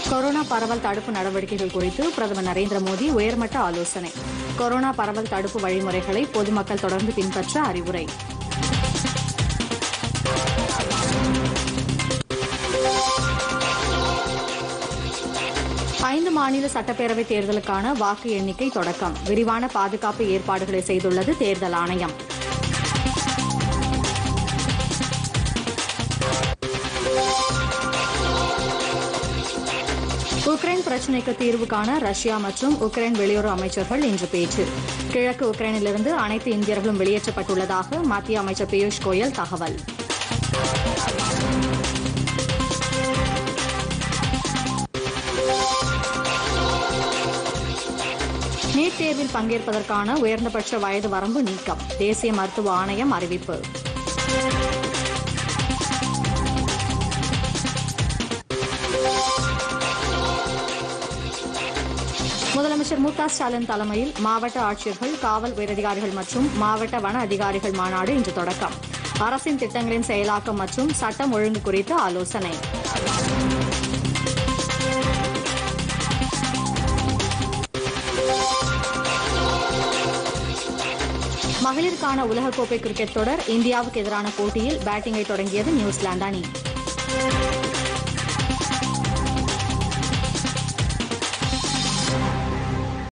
corona பரவல் தடுப்பு நடவடிக்கைகள் குறித்து பிரதமர் நரேந்திர மோடி உயர்மட்ட ஆலோசனை கொரோனா பரவல் தடுப்பு வழிமுறைகளை பொதுமக்கள் தொடர்ந்து பின்பற்ற அறிவுரை ஐந்து மாநில சட்டப்பேரவை தேர்தலுக்கான வாக்கு எண்ணிக்கை தொடக்கம் விரிவான பாதுகாப்பு ஏற்பாடுகளை செய்துள்ளது தேர்தல் ஆணையம் உக்ரைன் பிரச்சினைக்கு தீர்வு காண ரஷ்யா மற்றும் உக்ரைன் வெளியுறவு அமைச்சர்கள் இன்று பேச்சு கிழக்கு உக்ரைனிலிருந்து அனைத்து இந்தியர்களும் வெளியேற்றப்பட்டுள்ளதாக மத்திய அமைச்சர் பியூஷ் கோயல் தகவல் நீட் தேர்வில் பங்கேற்பதற்கான உயர்ந்தபட்ச வயது வரம்பு நீக்கம் தேசிய மருத்துவ ஆணையம் அறிவிப்பு முதலமைச்சர் மு க ஸ்டாலின் தலைமையில் மாவட்ட ஆட்சியர்கள் காவல் உயரதிகாரிகள் மற்றும் மாவட்ட வன அதிகாரிகள் மாநாடு இன்று தொடக்கம் அரசின் திட்டங்களின் செயலாக்கம் மற்றும் சட்டம் ஒழுங்கு குறித்து ஆலோசனை மகளிருக்கான உலகக்கோப்பை கிரிக்கெட் தொடர் இந்தியாவுக்கு எதிரான போட்டியில் பேட்டிங்கை தொடங்கியது நியூசிலாந்து அணி